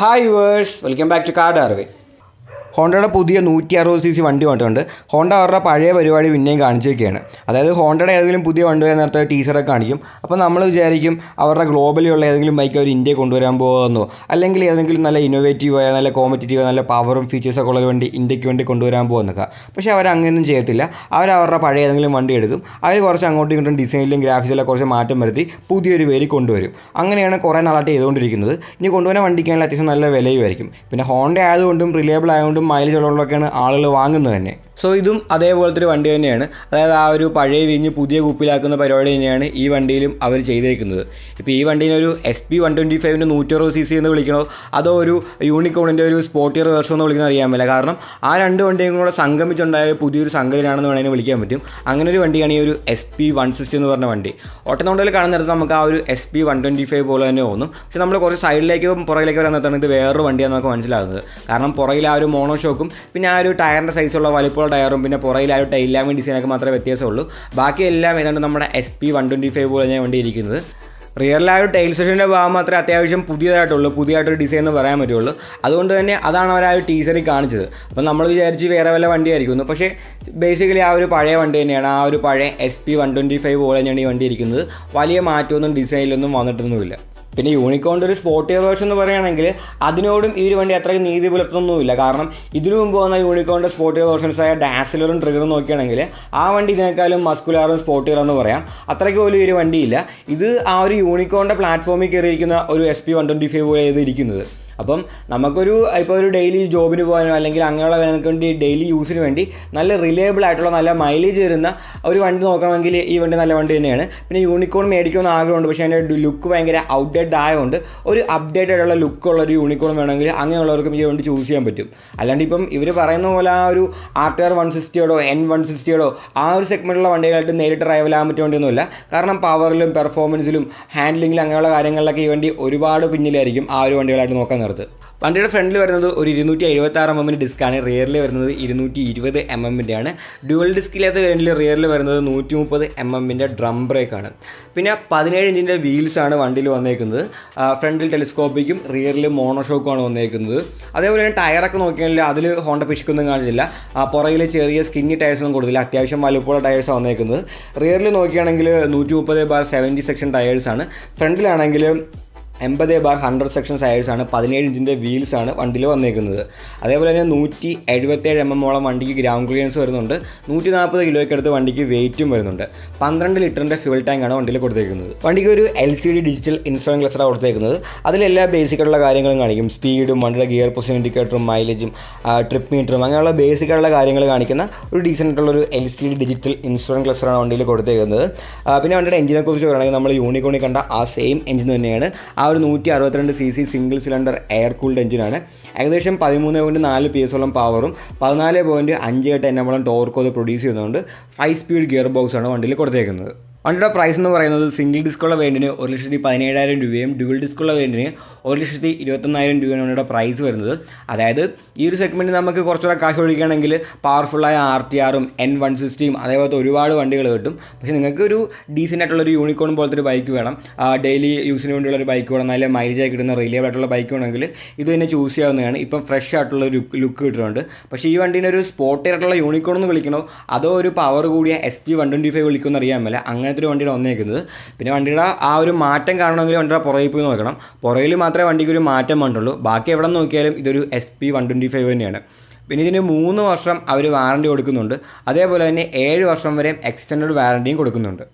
hi വേഴ്സ് welcome back to കാർഡ് അറിവേ ഹോണ്ടയുടെ പുതിയ നൂറ്റി അറുപത് സി സി വണ്ടി വന്നിട്ടുണ്ട് ഹോണ്ട അവരുടെ പഴയ പരിപാടി പിന്നെയും കാണിച്ചേക്കുകയാണ് അതായത് ഹോണ്ടയുടെ ഏതെങ്കിലും പുതിയ വണ്ടി വരുന്ന നേരത്തെ ടീച്ചറൊക്കെ കാണിക്കും അപ്പോൾ നമ്മൾ വിചാരിക്കും അവരുടെ ഗ്ലോബലിയുള്ള ഏതെങ്കിലും ബൈക്ക് അവർ ഇന്ത്യയിൽ കൊണ്ടുവരാൻ പോകുമെന്നോ അല്ലെങ്കിൽ ഏതെങ്കിലും നല്ല ഇന്നോവേറ്റീവായ നല്ല കോമ്പറ്റീറ്റീവ് നല്ല പവറും ഫീച്ചേഴ്സൊക്കെ ഉള്ള വണ്ടി ഇന്ത്യക്ക് വേണ്ടി കൊണ്ടുവരാൻ പോകുന്നൊക്കെ പക്ഷേ അവർ അങ്ങനെയൊന്നും ചെയ്യത്തില്ല അവർ അവരുടെ പഴയ ഏതെങ്കിലും വണ്ടി എടുക്കും അവർ കുറച്ച് അങ്ങോട്ടും ഇങ്ങോട്ടും ഡിസൈനിലും ഗ്രാഫിക്സിലും കുറച്ച് മാറ്റം വരുത്തി പുതിയൊരു പേര് കൊണ്ടുവരും അങ്ങനെയാണ് കുറേ നാളായിട്ട് ചെയ്തുകൊണ്ടിരിക്കുന്നത് ഇനി കൊണ്ടുവരുന്ന വണ്ടിക്കാണെങ്കിൽ അത്യാവശ്യം നല്ല വിലയുമായിരിക്കും പിന്നെ ഹോണ്ട ആയതുകൊണ്ടും റിലയബിൾ ആയതുകൊണ്ടും മൈലേജ് ഉള്ളതൊക്കെയാണ് ആളുകൾ വാങ്ങുന്നത് തന്നെ സോ ഇതും അതേപോലത്തെ ഒരു വണ്ടി തന്നെയാണ് അതായത് ആ ഒരു പഴയ വിഞ്ഞ് പുതിയ കുപ്പിലാക്കുന്ന പരിപാടി തന്നെയാണ് ഈ വണ്ടിയിലും അവർ ചെയ്തേക്കുന്നത് ഇപ്പോൾ ഈ വണ്ടീനെ ഒരു എസ് പി വൺ ട്വൻറ്റി ഫൈവിൻ്റെ നൂറ്ററുപത് സി സി എന്ന് വിളിക്കണോ അതോ ഒരു യൂണിക്കോണിൻ്റെ ഒരു സ്പോർട്ടിയർ വേർഷൻ എന്ന് വിളിക്കുന്ന അറിയാൻ പറ്റില്ല കാരണം ആ രണ്ട് വണ്ടിയും കൂടെ സംഗമിച്ചുണ്ടായ പുതിയൊരു സംഘടനയാണെന്ന് വേണമെങ്കിൽ വിളിക്കാൻ പറ്റും അങ്ങനെ ഒരു വണ്ടിയാണ് ഈ ഒരു എസ് പി വൺ സിക്സ്റ്റി എന്ന് പറഞ്ഞ വണ്ടി ഓട്ടനോണ്ടിൽ കാണുന്ന നേരത്ത് നമുക്ക് ആ ഒരു S P one twenty five പോലെ തന്നെ തോന്നും പക്ഷേ നമ്മൾ കുറച്ച് സൈഡിലേക്കും പുറകിലേക്ക് വരാൻ നേരത്താണ് ഇത് വേറൊരു വണ്ടിയാണെന്ന് നമുക്ക് മനസ്സിലാകുന്നത് കാരണം പുറകിൽ ആ ഒരു മോണോ ഷോക്കും പിന്നെ ആ ഒരു ടയറിൻ്റെ സൈസുള്ള വലിപ്പമുള്ള ടയറും പിന്നെ പുറകിൽ ആ ഒരു ടൈലാമിൻ ഡിസൈനൊക്കെ മാത്രമേ വ്യത്യാസമുള്ളൂ ബാക്കി എല്ലാം ഏതാണ്ട് നമ്മുടെ S P one twenty five പോലെ ഞാൻ വണ്ടി ഇരിക്കുന്നത് റിയറിൽ ആ ഒരു ടൈൽ സെഷൻ്റെ ഭാഗം മാത്രമേ അത്യാവശ്യം പുതിയതായിട്ടുള്ളൂ പുതിയതായിട്ടൊരു ഡിസൈൻ എന്ന് പറയാൻ പറ്റുള്ളൂ അതുകൊണ്ട് തന്നെ അതാണ് അവർ ആ ഒരു ടീസറിൽ കാണിച്ചത് അപ്പം നമ്മൾ വിചാരിച്ച് വേറെ വല്ല വണ്ടിയായിരിക്കുന്നു പക്ഷേ ബേസിക്കലി ആ ഒരു പഴയ വണ്ടി തന്നെയാണ് ആ ഒരു പഴയ S P one twenty five പോലെ തന്നെയാണ് ഈ വണ്ടി ഇരിക്കുന്നത് വലിയ മാറ്റമൊന്നും ഡിസൈനിലൊന്നും വന്നിട്ടൊന്നുമില്ല പിന്നെ യൂണിക്കോണിൻ്റെ ഒരു സ്പോർട്ടിയർ വേർഷൻ എന്ന് പറയുകയാണെങ്കിൽ അതിനോടും ഈ ഒരു വണ്ടി അത്രയും നീതി പുലർത്തുന്നൊന്നുമില്ല കാരണം ഇതിനു മുമ്പ് വന്ന യൂണിക്കോണിൻ്റെ സ്പോർട്ടിയർ വേർഷൻസായ ഡാസിലറും ട്രിഗറും നോക്കുകയാണെങ്കിൽ ആ വണ്ടി ഇതിനേക്കാളും മസ്കുലാറും സ്പോർട്ടിയർ എന്ന് പറയാം അത്രയ്ക്ക് പോലും ഈ ഒരു വണ്ടിയില്ല ഇത് ആ ഒരു യൂണിക്കോണിൻ്റെ പ്ലാറ്റ്ഫോമിൽ കയറിയിരിക്കുന്ന ഒരു S P one twenty five പോലെ ഇത് ഇരിക്കുന്നത് അപ്പം നമുക്കൊരു ഇപ്പോൾ ഒരു ഡെയിലി ജോബിന് പോകാനോ അല്ലെങ്കിൽ അങ്ങനെയുള്ള നമുക്ക് വേണ്ടി ഡെയിലി യൂസിന് വേണ്ടി നല്ല റിലയബിൾ ആയിട്ടുള്ള നല്ല മൈലേജ് തരുന്ന ഒരു വണ്ടി നോക്കണമെങ്കിൽ ഈ വണ്ടി നല്ല വണ്ടി തന്നെയാണ് പിന്നെ യൂണിക്കോൺ മേടിക്കുമെന്ന് ആഗ്രഹമുണ്ട് പക്ഷേ അതിൻ്റെ ലുക്ക് ഭയങ്കര ഔട്ട്ഡേറ്റഡ് ആയതുകൊണ്ട് ഒരു അപ്ഡേറ്റഡ് ആയിട്ടുള്ള ലുക്കുള്ള ഒരു യൂണിക്കോൺ വേണമെങ്കിൽ അങ്ങനെയുള്ളവർക്കും ഈ വണ്ടി ചൂസ് ചെയ്യാൻ പറ്റും അല്ലാണ്ട് ഇപ്പം ഇവർ പറയുന്ന പോലെ ആ ഒരു ആർ ടി ആർ വൺ സിക്സ്റ്റിയോടോ എൻ വൺ സിക്സ്റ്റിയോടോ ആ ഒരു സെഗ്മെൻറ്റിലുള്ള വണ്ടികളായിട്ട് നേരിട്ട് റൈവൽ ആകാൻ പറ്റിയ വണ്ടിയൊന്നുമില്ല കാരണം പവറിലും പെർഫോമൻസിലും ഹാൻഡ്ലിങ്ങിലും അങ്ങനെയുള്ള കാര്യങ്ങളിലൊക്കെ ഈ വണ്ടി ഒരുപാട് പിന്നിലായിരിക്കും ആ ഒരു വണ്ടികളായിട്ട് നോക്കാൻ നേരത്ത് വണ്ടിയുടെ ഫ്രണ്ടിൽ വരുന്നത് ഒരു ഇരുന്നൂറ്റി എഴുപത്തി ആറ് എം എമ്മിൻ്റെ ഡിസ്ക്കാണ് റിയറിൽ വരുന്നത് ഇരുന്നൂറ്റി ഇരുപത് എം എമ്മിൻ്റെ ആണ് ഡ്യുവൽ ഡിസ്കില്ലാത്ത വേരിയൻറ്റിൽ റിയറിൽ വരുന്നത് നൂറ്റി മുപ്പത് എം എമ്മിൻ്റെ ഡ്രം ബ്രേക്കാണ് പിന്നെ പതിനേഴ് ഇഞ്ചിൻ്റെ വീൽസാണ് വണ്ടിയിൽ വന്നേക്കുന്നത് ഫ്രണ്ടിൽ ടെലിസ്കോപ്പിക്കും റിയറിൽ മോണോഷോക്കുമാണ് വന്നേക്കുന്നത് അതേപോലെ തന്നെ ടയറൊക്കെ നോക്കിയാൽ അതിൽ ഹോണ്ട പിശുക്കൊന്നും കാണിച്ചില്ല പുറകിൽ ചെറിയ സ്കിന്നി ടയേഴ്സൊന്നും കൊടുത്തില്ല അത്യാവശ്യം വലുപ്പമുള്ള ടയേഴ്സാണ് വന്നേക്കുന്നത് റിയറിൽ നോക്കുകയാണെങ്കിൽ നൂറ്റി മുപ്പത് ബാർ സെവൻറ്റി സെക്ഷൻ ടയേഴ്സാണ് ഫ്രണ്ടിലാണെങ്കിൽ എൺപത് ബാർ ഹൺഡ്രഡ് സെക്ഷൻ ടയേഴ്സാണ് പതിനേഴ് ഇഞ്ചിൻ്റെ വീൽസാണ് വണ്ടിയിൽ വന്നേക്കുന്നത് അതേപോലെ തന്നെ നൂറ്റി എഴുപത്തേഴ് എം എമ്മോളം വണ്ടിക്ക് ഗ്രൗണ്ട് ക്ലിയറൻസ് വരുന്നുണ്ട് നൂറ്റി നാൽപ്പത് കിലോയ്ക്ക് അടുത്ത് വണ്ടിക്ക് വെയിറ്റും വരുന്നുണ്ട് പന്ത്രണ്ട് ലിറ്ററിൻ്റെ ഫ്യൂൽ ടാങ്കാണ് വണ്ടിയിൽ കൊടുത്തേക്കുന്നത് വണ്ടിക്ക് ഒരു L C D digital instrument ക്ലസ്റ്ററാണ് കൊടുത്തേക്കുന്നത് അതിലെല്ലാ ബേസിക്കായിട്ടുള്ള കാര്യങ്ങളും കാണിക്കും സ്പീഡും വണ്ടിയുടെ ഗിയർ പൊസിഷൻ ഇൻഡിക്കേറ്ററും മൈലേജും ട്രിപ്പ് മീറ്ററും അങ്ങനെയുള്ള ബേസിക്കായിട്ടുള്ള കാര്യങ്ങൾ കാണിക്കുന്ന ഒരു ഡീസൻ്റ് ആയിട്ടുള്ള ഒരു L C D digital instrument ക്ലസ്റ്ററാണ് വണ്ടിയിൽ കൊടുത്തേക്കുന്നത് പിന്നെ വണ്ടിയുടെ എഞ്ചിനെ കുറിച്ച് പറയുകയാണെങ്കിൽ നമ്മൾ യൂണിക്കോണിൽ കണ്ട ആ സെയിം എഞ്ചിൻ തന്നെയാണ് ആ ഒരു നൂറ്റി അറുപത്തിരണ്ട് C C single cylinder air cooled എഞ്ചിനാണ് ഏകദേശം പതിമൂന്ന് പോയിൻറ്റ് നാല് പി എസോളം പവറും പതിനാല് പോയിൻറ്റ് അഞ്ച് എട്ട് എന്നോളം ടോർക്കോ അത് പ്രൊഡ്യൂസ് ചെയ്യുന്നതുകൊണ്ട് ഫൈവ് സ്പീഡ് ഗിയർ ബോക്സാണ് വണ്ടിയിൽ കൊടുത്തേക്കുന്നത് വണ്ടിയുടെ പ്രൈസ് എന്ന് പറയുന്നത് സിംഗിൾ ഡിസ്കുള്ള വേണ്ടിന് ഒരു ലക്ഷത്തി പതിനേഴായിരം രൂപയും ഡ്യുവൽ ഡിസ്കുള്ള വേണ്ടിന് ഒരു ലക്ഷത്തി ഇരുപത്തൊന്നായിരം രൂപയാണ് വണ്ടിയുടെ പ്രൈസ് വരുന്നത് അതായത് ഈ ഒരു സെഗ്മെൻറ്റ് നമുക്ക് കുറച്ചുകൂടെ കാശ് ഒഴിക്കുകയാണെങ്കിൽ പവർഫുള്ളായ ആർ ടി ആറും എൻ വൺ സിക്സ്റ്റിയും അതേപോലത്തെ ഒരുപാട് വണ്ടികൾ കിട്ടും പക്ഷേ നിങ്ങൾക്ക് ഒരു ഡീസൻ്റ് ആയിട്ടുള്ള ഒരു യൂണിക്കോൺ പോലത്തെ ഒരു ബൈക്ക് വേണം ഡെയിലി യൂസിന് വേണ്ടിയുള്ള ഒരു ബൈക്ക് വേണം നല്ല മൈലേജ് ആയി കിട്ടുന്ന റിലേബിൾ ആയിട്ടുള്ള ബൈക്ക് വേണമെങ്കിൽ ഇത് തന്നെ ചൂസ് ചെയ്യാവുന്നതാണ് ഇപ്പം ഫ്രഷ് ആയിട്ടുള്ള ഒരു ലുക്ക് കിട്ടുന്നുണ്ട് പക്ഷേ ഈ വണ്ടീനെ ഒരു സ്പോർട്ടി ആയിട്ടുള്ള യൂണിക്കോൺ എന്ന് വിളിക്കണോ അതോ ഒരു പവർ കൂടിയ S P one twenty five വിളിക്കുമെന്ന് അറിയാൻ മേല അങ്ങനത്തെ ഒരു വണ്ടിയുടെ വന്നേക്കുന്നത് പിന്നെ വണ്ടിയുടെ ആ ഒരു മാറ്റം കാണണമെങ്കിൽ വണ്ടിയുടെ പുറകിൽ പോയി നോക്കണം പുറകിൽ മാത്രമേ വണ്ടിക്ക് ഒരു മാറ്റം വന്നിട്ടുള്ളൂ ബാക്കി എവിടെ നോക്കിയാലും ഇതൊരു S P one twenty five തന്നെയാണ് പിന്നെ ഇതിന് മൂന്ന് വർഷം അവർ വാറണ്ടി കൊടുക്കുന്നുണ്ട് അതേപോലെ തന്നെ ഏഴ് വർഷം വരെ എക്സ്റ്റൻഡ് വാറണ്ടിയും കൊടുക്കുന്നുണ്ട്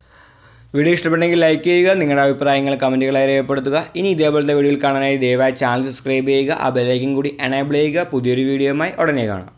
വീഡിയോ ഇഷ്ടപ്പെട്ടെങ്കിൽ ലൈക്ക് ചെയ്യുക നിങ്ങളുടെ അഭിപ്രായങ്ങൾ കമൻറ്റുകളായി രേഖപ്പെടുത്തുക ഇനി ഇതേപോലത്തെ വീഡിയോകൾ കാണാനായി ദയവായി ചാനൽ സബ്സ്ക്രൈബ് ചെയ്യുക ആ ബെലൈക്കും കൂടി എനേബിൾ ചെയ്യുക പുതിയൊരു വീഡിയോയുമായി ഉടനെ കാണാം